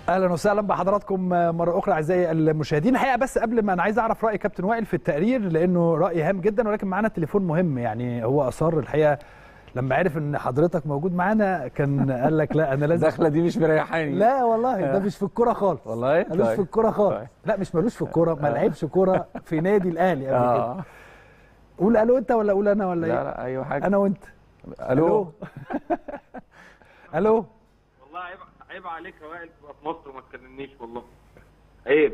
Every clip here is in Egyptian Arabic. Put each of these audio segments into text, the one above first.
اهلا وسهلا بحضراتكم مره اخرى اعزائي المشاهدين الحقيقه بس قبل ما انا عايز اعرف راي كابتن وائل في التقرير لانه راي هام جدا ولكن معانا تليفون مهم يعني هو اصر الحقيقه لما عرف ان حضرتك موجود معانا كان قال لك لا انا لازم الدخله دي مش مريحاني لا والله ده مش في الكوره خالص والله ملوش طيب. في الكوره خالص طيب. لا مش ملوش في الكوره ما لعبش كوره في نادي الاهلي قبل كده اه قول الو انت ولا قول انا ولا لا ايه لا ايوه حاجه انا وانت الو الو والله عيب عيب عليك يا وائل تبقى في مصر وما تكلمنيش والله عيب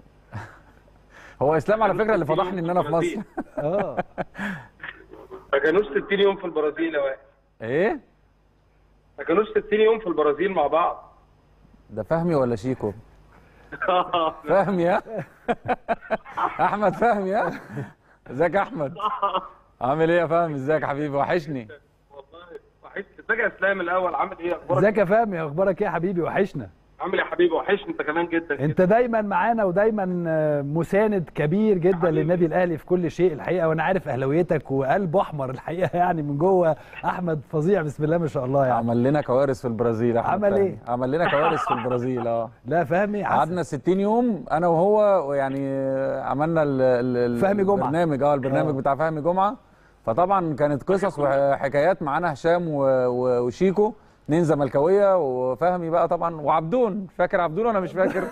هو اسلام على فكره اللي فضحني ان انا في مصر اه ما كانوش 60 يوم في البرازيل يا وائل ايه ما كانوش 60 يوم في البرازيل مع بعض ده فهمي ولا شيكو فهمي يا احمد فهمي يا ازيك يا احمد عامل ايه يا فهمي ازيك يا حبيبي وحشني والله وحشني ازيك يا اسلام الاول عامل ايه اخبارك ازيك يا فهمي اخبارك ايه يا حبيبي وحشنا عامل ايه يا حبيبي وحشني انت كمان جدا انت دايما معانا ودايما آه، مساند كبير جدا حبيبي. للنادي الاهلي في كل شيء الحقيقه وانا عارف اهلاويتك وقلب احمر الحقيقه يعني من جوه احمد فظيع بسم الله ما شاء الله يعني عمل لنا كوارث في البرازيل احمد عمل فهمي. إيه؟ عمل لنا كوارث في البرازيل اه لا فهمي حسن قعدنا 60 يوم انا وهو ويعني عملنا ال ال فهمي جمعة. البرنامج اه البرنامج آه. بتاع فهمي جمعه فطبعا كانت قصص وحكايات معانا هشام و- و- وشيكو اتنين زملكاويه وفهمي بقى طبعا وعبدون فاكر عبدون ولا مش فاكر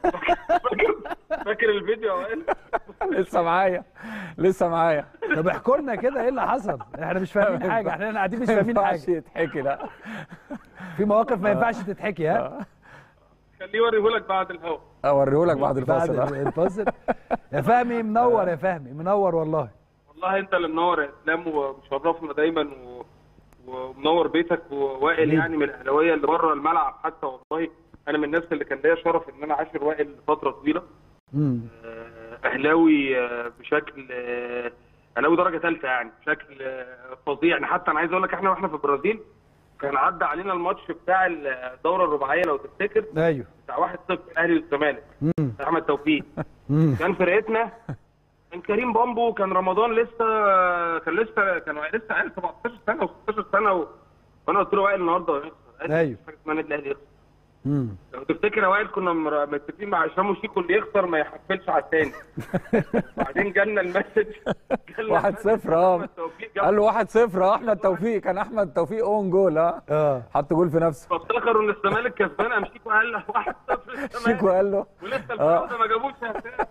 فاكر الفيديو يا وائل لسه معايا لسه معايا طب احكوا لنا كده ايه اللي حصل احنا مش فاهمين حاجه احنا قاعدين مش ما فاهمين ينفعش حاجه يتحكي لا في مواقف ما ينفعش تتحكي ها خليه يوريهولك بعد الهوا اوريهولك بعد بعد الفاصل آه. الفاصل يا فهمي منور يا فهمي منور والله والله انت اللي منور يا اسلام ومشرفنا دايما و... ومنور بيتك ووائل حبيبي. يعني من الاهلاويه اللي بره الملعب حتى والله انا من الناس اللي كان ليا شرف ان انا عاشر وائل فتره طويله امم آه، اهلاوي آه، بشكل آه، اهلاوي درجه ثالثه يعني بشكل آه، فظيع يعني حتى انا عايز اقول لك احنا واحنا في البرازيل كان عدى علينا الماتش بتاع الدوره الرباعيه لو تفتكر ايوه بتاع 1-0 الاهلي والزمالك امم بتاع احمد توفيق امم كان فرقتنا كان كريم بامبو كان رمضان لسه كان لسه كان لسه عيل 17 سنه و16 سنه و... وانا قلت له وائل النهارده هيخسر قال لي أيوه. مفيش حاجه اسمها النادي الاهلي يخسر امم لو تفتكر يا وائل كنا مر- متفقين مع هشام وشيكو اللي يخسر ما يحفلش على الثاني بعدين جالنا المسج جالنا واحد المسج صفر، اه. أحمد توفيق جاب- قال له 1 0 احمد توفيق كان احمد توفيق اون جول اه اه حط جول في نفسه فافتكروا ان الزمالك كسبان قام شيكو قال له 1 0 شيكو الزمالك قال له ولسه اه. الفراوده ما جابوش هداف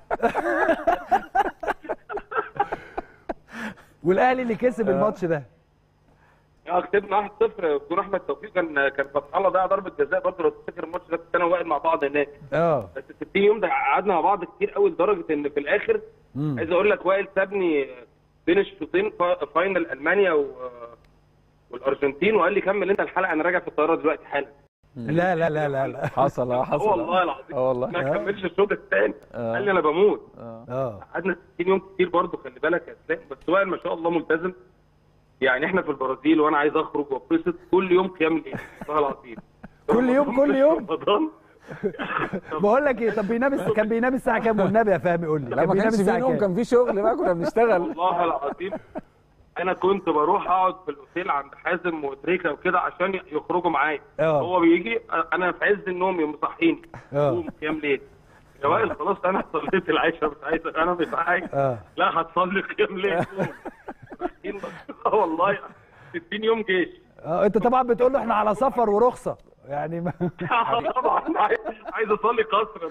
والاهلي اللي كسب الماتش ده اه كسبنا 1 0 بدون احمد توفيق كان كان فتح الله ضيع ضربه جزاء برضه لو تفتكر الماتش ده كنت انا وائل مع بعض هناك اه بس 60 يوم ده قعدنا مع بعض كتير قوي لدرجه ان في الاخر مم. عايز اقول لك وائل سابني بين الشوطين فا- فاينل المانيا و... والارجنتين وقال لي كمل انت الحلقه انا راجع في الطياره دلوقتي حالا لا لا لا لا لا حصل اه حصل اه والله العظيم اه والله ما كملش الشوط الثاني آه. قال لي انا بموت اه قعدنا 60 يوم كتير برضه خلي بالك يا اسلام بس وائل ما شاء الله ملتزم يعني احنا في البرازيل وانا عايز اخرج واتبسط كل يوم قيام ليل والله العظيم كل يوم- كل يوم؟ رمضان بقول لك ايه طب بينام كان بينام الساعه كام والنبي يا فهمي قول لي لا كان ما بينام كانش في الساعه نوم كام كان في شغل بقى كنا بنشتغل والله العظيم انا كنت بروح اقعد في الاوتيل عند حازم وتريكا وكده عشان يخرجوا معايا اه. هو بيجي انا في عز النوم يوم مصحيني اه. قوم قيام ليل يا وائل خلاص انا صليت العشاء مش عايز انا مش عايز اه. لا هتصلي قيام ليل قوم. رايحين بس- اه والله 60 يوم جيش اه انت طبعا بتقول له احنا على سفر ورخصه يعني ما طبعا عايز عايز اصلي قصر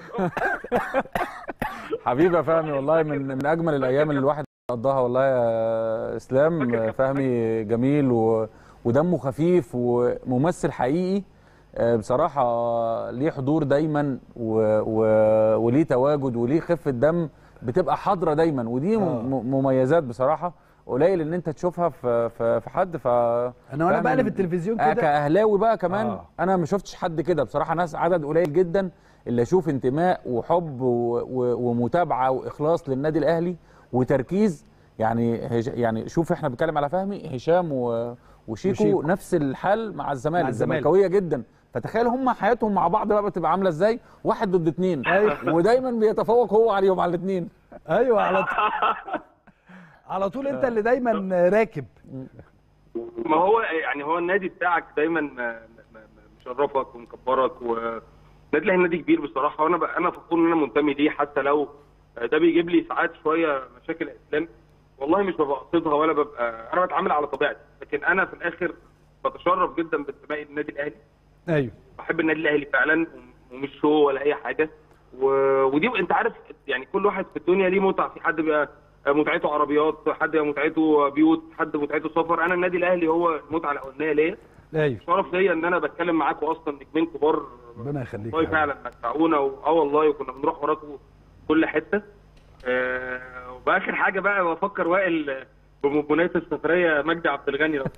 حبيبي يا فهمي والله من من اجمل الايام اللي الواحد قضاها والله يا اسلام فهمي جميل و... ودمه خفيف وممثل حقيقي آه، بصراحه ليه حضور دايما و... و... وليه تواجد وليه خفه دم بتبقى حاضره دايما ودي م... آه. م- مميزات بصراحه قليل ان انت تشوفها في في, في حد ف انا وانا فهمي- بقلب التلفزيون آه، كده كاهلاوي بقى كمان آه. آه. انا ما شفتش حد كده بصراحه ناس عدد قليل جدا اللي اشوف انتماء وحب و... و... ومتابعه واخلاص للنادي الاهلي وتركيز يعني هج... يعني شوف احنا بنتكلم على فهمي هشام و... وشيكو, وشيكو. وشيكو نفس الحال مع الزمالك مع الزمالك. الزمالكاويه جدا فتخيل هم حياتهم مع بعض بقى بتبقى عامله ازاي واحد ضد اتنين أيوة. ودايما بيتفوق هو عليهم على الاتنين ايوه على طول على طول انت اللي دايما راكب ما هو يعني هو النادي بتاعك دايما م- م- م- مشرفك ومكبرك و... النادي الاهلي نادي كبير بصراحه وانا بقى انا فخور ان انا منتمي ليه حتى لو ده بيجيب لي ساعات شويه مشاكل اسلام والله مش ببقى قصدها ولا ببقى انا بتعامل على طبيعتي لكن انا في الاخر بتشرف جدا بانتمائي للنادي الاهلي ايوه بحب النادي الاهلي فعلا ومش شو ولا اي حاجه و... ودي انت عارف يعني كل واحد في الدنيا ليه متعه في حد بيبقى متعته عربيات حد بيبقى متعته بيوت حد متعته سفر انا النادي الاهلي هو المتعه الاولانيه ليا ايوه شرف ليا ان انا بتكلم معاكم اصلا نجمين كبار ربنا يخليك والله يا حبيبي. فعلا متعونا و... اه والله وكنا بنروح وراكم كل حته آه وباخر حاجه بقى بفكر وائل بمناسبه السفريه مجدي عبد الغني لو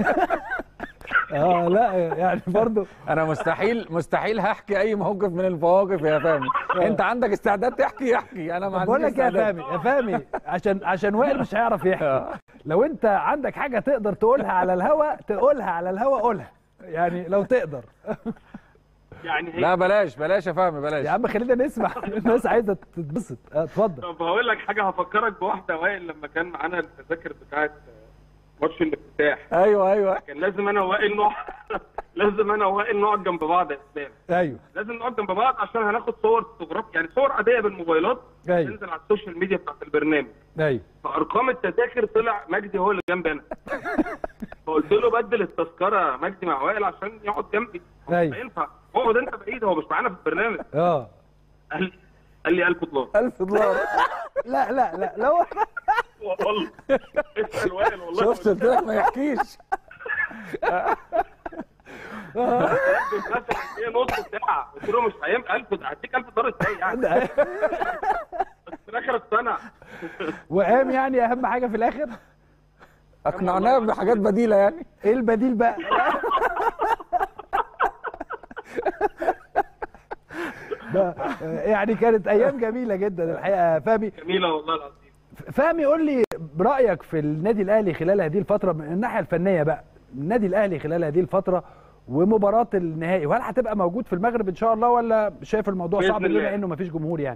اه لا يعني برضه انا مستحيل مستحيل هحكي اي موقف من المواقف يا فهمي انت عندك استعداد تحكي احكي انا ما عنديش بقول لك يا استعداد. فهمي يا فهمي عشان عشان وائل مش هيعرف يحكي لو انت عندك حاجه تقدر تقولها على الهوا تقولها على الهوا قولها يعني لو تقدر يعني هي لا بلاش بلاش يا فهمي بلاش يا عم خلينا نسمع الناس عايزه تتبسط اه، اتفضل طب هقول لك حاجه هفكرك بواحده وائل لما كان معانا التذاكر بتاعت ماتش الافتتاح ايوه ايوه كان لازم انا ووائل نقعد لازم انا ووائل نقعد جنب بعض يا اسلام ايوه لازم نقعد جنب بعض عشان هناخد صور فوتوغراف يعني صور عاديه بالموبايلات أيوة. تنزل على السوشيال ميديا بتاعت البرنامج ايوه فارقام التذاكر طلع مجدي هو اللي جنبي انا فقلت له بدل التذكره مجدي مع وائل عشان يقعد جنبي أيوة. مش هينفع اقعد انت بعيد هو مش معانا في البرنامج اه قال لي قال لي 1000 دولار 1000 دولار لا لا لا لو والله اسال وائل والله شفت قلت لك ما يحكيش مثلا هي نص ساعه قلت له مش هينفع 1000 هديك 1000 دولار ازاي يعني بس في الاخر اقتنع وقام يعني اهم حاجه في الاخر اقنعناه بحاجات بديله يعني ايه البديل بقى ده، آه، يعني كانت ايام جميله جدا الحقيقه فهمي جميله والله العظيم فهمي قول لي برايك في النادي الاهلي خلال هذه الفتره من الناحيه الفنيه بقى النادي الاهلي خلال هذه الفتره ومباراه النهائي وهل هتبقى موجود في المغرب ان شاء الله ولا شايف الموضوع بإذن صعب بما الله. انه مفيش جمهور يعني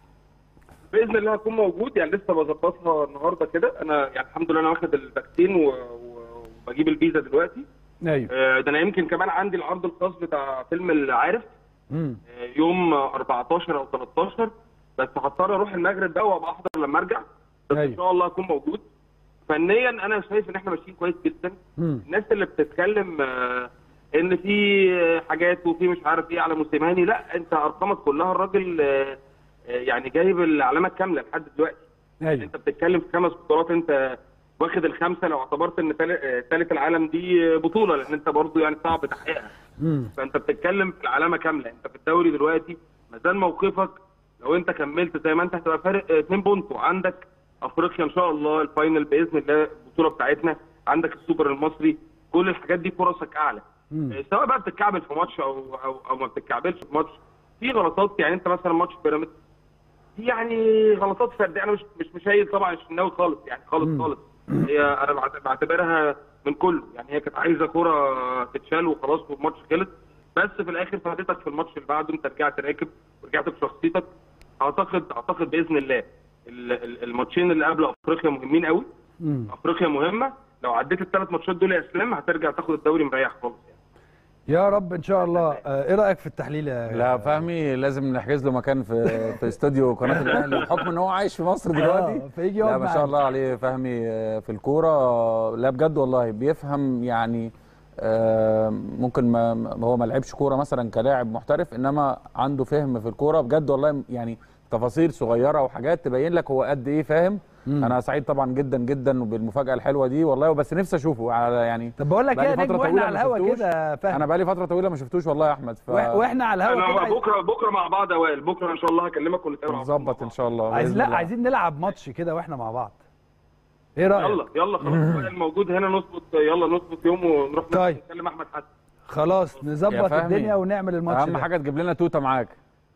باذن الله هكون موجود يعني لسه بظبطها النهارده كده انا يعني الحمد لله انا واخد الفاكسين و- و- وبجيب الفيزا دلوقتي ايوه آه، ده انا يمكن كمان عندي العرض الخاص بتاع فيلم العارف امم آه، يوم 14 او 13 بس هضطر اروح المغرب بقى وابقى احضر لما ارجع بس أيوة. ان شاء الله اكون موجود فنيا انا شايف ان احنا ماشيين كويس جدا امم الناس اللي بتتكلم آه، ان في آه، حاجات وفي مش عارف ايه على موسيماني لا انت ارقامك كلها الراجل آه، آه، يعني جايب العلامه الكامله لحد دلوقتي ايوه انت بتتكلم في خمس بطولات انت واخد الخمسه لو اعتبرت ان ثالث العالم دي بطوله لان انت برضو يعني صعب تحقيقها امم فانت بتتكلم في العلامه كامله انت في الدوري دلوقتي ما زال موقفك لو انت كملت زي ما انت هتبقى فارق 2 بونت وعندك افريقيا ان شاء الله الفاينل باذن الله البطوله بتاعتنا عندك السوبر المصري كل الحاجات دي فرصك اعلى مم. اه، سواء بقى بتتكعبل في ماتش او او او ما بتتكعبلش في ماتش في غلطات يعني انت مثلا ماتش بيراميدز في يعني غلطات فرديه انا مش مش مشايل طبعا الشناوي خالص يعني خالص خالص هي انا بعت- بعتبرها من كله يعني هي كانت عايزه كوره تتشال وخلاص والماتش خلص بس في الاخر فادتك في الماتش اللي بعده انت رجعت راكب ورجعت بشخصيتك اعتقد اعتقد باذن الله ال- ال- الماتشين اللي قبل افريقيا مهمين قوي امم افريقيا مهمه لو عديت الثلاث ماتشات دول يا اسلام هترجع تاخد الدوري مريح خالص يعني يا رب ان شاء الله آه، ايه رايك في التحليل يا لا فهمي لازم نحجز له مكان في في استوديو قناه الاهلي بحكم ان هو عايش في مصر دلوقتي آه، فيجي يقعد لا ما شاء معانا. الله عليه فهمي آه، في الكوره لا بجد والله بيفهم يعني آه، ممكن ما ما- هو ما لعبش كوره مثلا كلاعب محترف انما عنده فهم في الكوره بجد والله يعني تفاصيل صغيره وحاجات تبين لك هو قد ايه فاهم انا سعيد طبعا جدا جدا بالمفاجاه الحلوه دي والله بس نفسي اشوفه على يعني طب بقول لك ايه بقالي يا فترة نجم واحنا طويلة على ما الهوا شفتوش. كده فاهم انا بقالي فتره طويله ما شفتوش والله يا احمد ف وإح- واحنا على الهوا انا كده بكره بكره مع بعض يا وائل بكره ان شاء الله هكلمك ونتقابل مع بعض. نظبط ان شاء الله عايز بإذن لا الله. عايزين نلعب ماتش كده واحنا مع بعض ايه رايك يلا يلا خلاص وائل موجود هنا نظبط يلا نظبط يوم ونروح طيب. نكلم احمد حسن خلاص يا نظبط فهمي. الدنيا ونعمل الماتش اهم ده. حاجه تجيب لنا توته معاك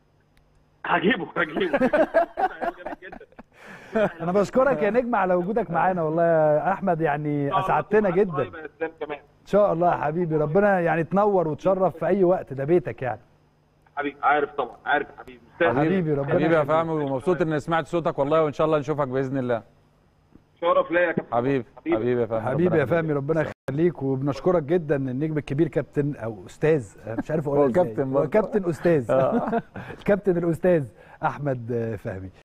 هجيبه هجيبه جامد جدا. انا بشكرك يا نجم على وجودك معانا والله يا احمد يعني اسعدتنا جدا قريب يا اسلام كمان ان شاء الله يا حبيبي ربنا يعني تنور وتشرف في اي وقت ده بيتك يعني حبيبي عارف طبعا عارف يا حبيبي مستاهل. حبيبي، ربنا حبيبي يا يخليك. فهمي ومبسوط اني سمعت صوتك والله وان شاء الله نشوفك باذن الله شرف ليا يا كابتن حبيبي حبيبي يا فهمي حبيبي ربنا يا يخليك. فهمي ربنا يخليك وبنشكرك جدا النجم الكبير كابتن او استاذ مش عارف اقول هو إزاي. كابتن هو برضه. كابتن استاذ آه. الكابتن الاستاذ احمد فهمي